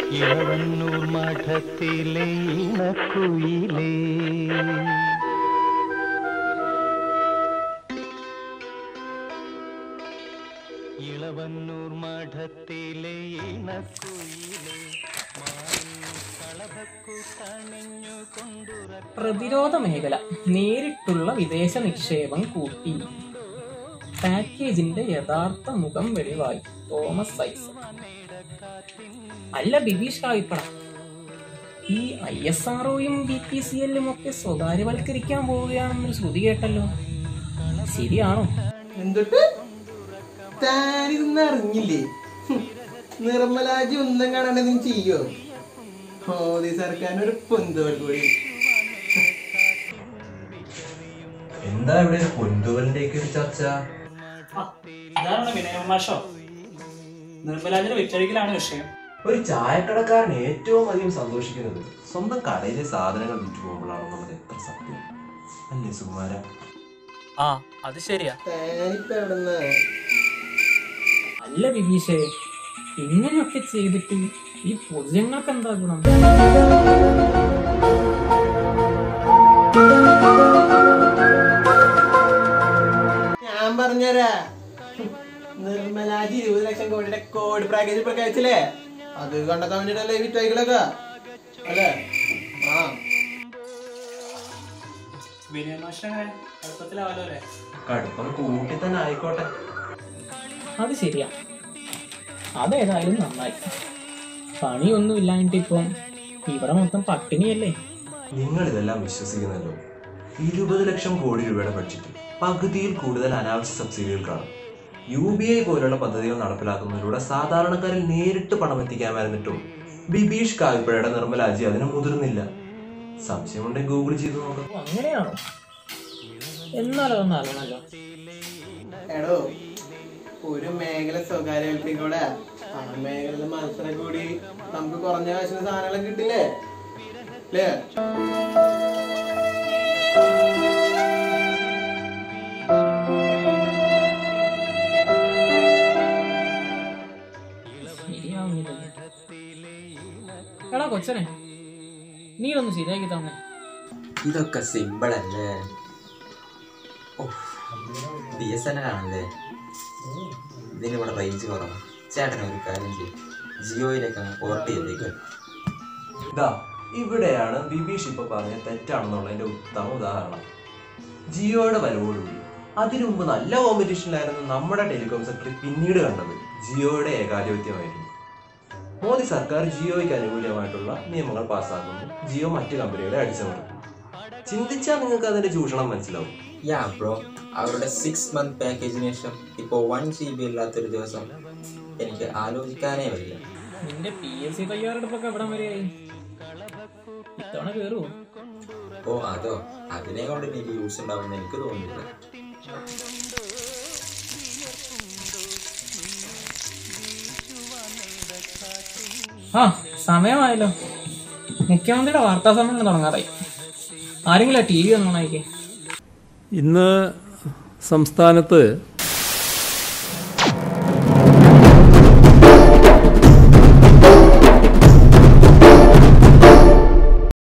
ഇളവന്നൂർ മഠത്തിലെ ഇണക്കുയിലേ ഇളവന്നൂർ മഠത്തിലെ ഇണക്കുയിലേ കളഭക്കൂട്ടണിഞ്ഞു കൊണ്ടുറ പ്രതിരോധ മേഖല നേരിട്ടുള്ള വിദേശ നിക്ഷേപം കൂട്ടി പാക്കേജിന്റെ യഥാർത്ഥ മുഖം വെളിവായി തോമസ് ഐസക് അല്ല ബിബീഷ് കായിപ്പട ഈ ഐ എസ് ആർഒയും ബി പി സി എല്ലും ഒക്കെ സ്വകാര്യവൽക്കരിക്കാൻ പോവുകയാണെന്നൊരു ശ്രുതി കേട്ടല്ലോ ശരിയാണോ എന്തൊട്ട് താനിതൊന്നും അറിഞ്ഞില്ലേ ഹും, നിർമ്മലാജി ഒന്നും കാണാണ്ട് നീ ചെയ്യോ മോദി സർക്കാരിന് ഒരു പൊന്തോൽ കൂടി എന്താ ഇവിടെ പൊന്തുവലിന്റെ ഒക്കെ ഒരു ചർച്ച ഇതാണ് വിനയമാഷോ നിർമ്മലാജിന്റെ വിറ്റഴിക്കലാണ് വിഷയം ഒരു ചായക്കടക്കാരൻ ഏറ്റവും അധികം സന്തോഷിക്കുന്നത് സ്വന്തം കടയിലെ സാധനങ്ങൾ വിറ്റു പോകുമ്പോഴാണെന്നുള്ളത് എത്ര സത്യം അല്ലേ സുകുമാര ആ അത് ശരിയാ താനിപ്പോ എവിടുന്ന് അല്ല ബിബീഷേ ഇങ്ങനെയൊക്കെ ചെയ്തിട്ട് ഈ പൊതുജനങ്ങൾക്ക് എന്താ ഗുണം ഞാൻ പറഞ്ഞുതരാ ഹും, നിർമ്മലാജി ഇരുപത് ലക്ഷം കോടിയുടെ കോഡ് പാക്കേജ് പ്രഖ്യാപിച്ചില്ലേ അത് കണ്ടെത്താൻ വേണ്ടിട്ടല്ലേ ഈ വിറ്റൈകളൊക്കെ അല്ലേ ആ വിനയമാഷങ്ങനെ എളുപ്പത്തിലാവല്ലോ അല്ലേ കടുപ്പം കൂട്ടി തന്നെ ആയിക്കോട്ടെ അത് ശരിയാ അതേതായാലും നന്നായി പണിയൊന്നും ഇല്ലാഞ്ഞിട്ട് ഇപ്പം ഇവിടെ മൊത്തം പട്ടിണിയല്ലേ നിങ്ങൾ ഇതെല്ലാം വിശ്വസിക്കുന്നല്ലോ ഇരുപത് ലക്ഷം കോടി രൂപയുടെ ബഡ്ജറ്റ് പകുതിയിൽ കൂടുതൽ അനാവശ്യ സബ്സിഡികൾക്കാണ് യു ബി ഐ പോലുള്ള പദ്ധതികൾ നടപ്പിലാക്കുന്നതിലൂടെ സാധാരണക്കാരിൽ നേരിട്ട് പണം എത്തിക്കാമായിരുന്നിട്ടും ബിബീഷ് കാൽപ്പഴയുടെ നിർമ്മലാജി അതിന് മുതിർന്നില്ല സംശയമുണ്ടെങ്കിൽ ഗൂഗിൾ ചെയ്ത് നോക്കാം ഓ, അങ്ങനെയാണോ എന്നാലും അതൊന്നും അറിയണല്ലോ എടോ ഒരു മേഖല സ്വകാര്യവൽക്കരിക്കൂടെ ആ മേഖലയിലെ മത്സരം കൂടി നമുക്ക് കുറഞ്ഞ കാശിന് സാധനങ്ങൾ കിട്ടില്ലേ അല്ലേ ശരിയാവുന്നില്ലല്ലോ എടാ കൊച്ചനെ നീ ഒന്ന് ശരിയാക്കി തന്നെ ഇതൊക്കെ സിമ്പിൾ അല്ലേ ബി എസ് എൻ എൽ ആണല്ലേ ഇതിന് ഇവിടെ റേഞ്ച് കുറവാണ് ചേട്ടൻ ഒരു കാര്യം ചെയ്യും ജിയോയിലേക്ക് അങ്ങ് പോർട്ട് ചെയ്തേക്ക് ഇതാ ഇവിടെയാണ് ബിബീഷ് ഇപ്പൊ പറഞ്ഞ തെറ്റാണെന്നുള്ളതിന്റെ ഉത്തമ ഉദാഹരണം ജിയോയുടെ വരവോടുകൂടി അതിനു മുമ്പ് നല്ല കോമ്പറ്റീഷനിലായിരുന്ന നമ്മുടെ ടെലികോം സെക്ടർ പിന്നീട് കണ്ടത് ജിയോയുടെ ഏകാധിപത്യമായിരുന്നു മോദി സർക്കാർ ജിയോയ്ക്ക് അനുകൂലമായിട്ടുള്ള നിയമങ്ങൾ പാസ്സാക്കുന്നു ജിയോ മറ്റു കമ്പനികളെ അടിച്ചമർത്തുന്നു ചിന്തിച്ചാൽ നിങ്ങൾക്ക് അതിന്റെ ചൂഷണം മനസ്സിലാവും യാ ബ്രോ അവരുടെ സിക്സ് മന്ത് പാക്കേജിന് ശേഷം ഇപ്പോൾ വൺ ജി ബി ഇല്ലാത്തൊരു ദിവസം എനിക്ക് ആലോചിക്കാനേ വയ്യ നിന്റെ പി എസ് സി തയ്യാറെടുപ്പൊക്കെ എവിടം വരെയായി ഇത്തവണ കേറുവോ ഓ അതോ അതിനെ കൊണ്ട് എനിക്ക് യൂസ് ഉണ്ടാവുമെന്ന് എനിക്ക് തോന്നുന്നില്ല ആ സമയമായല്ലോ മുഖ്യമന്ത്രിയുടെ വാർത്താ സമ്മേളനം തുടങ്ങാറായി ആരെങ്കിലും ടി വി ഒന്നാണേക്ക് ഇന്ന് സംസ്ഥാനത്ത്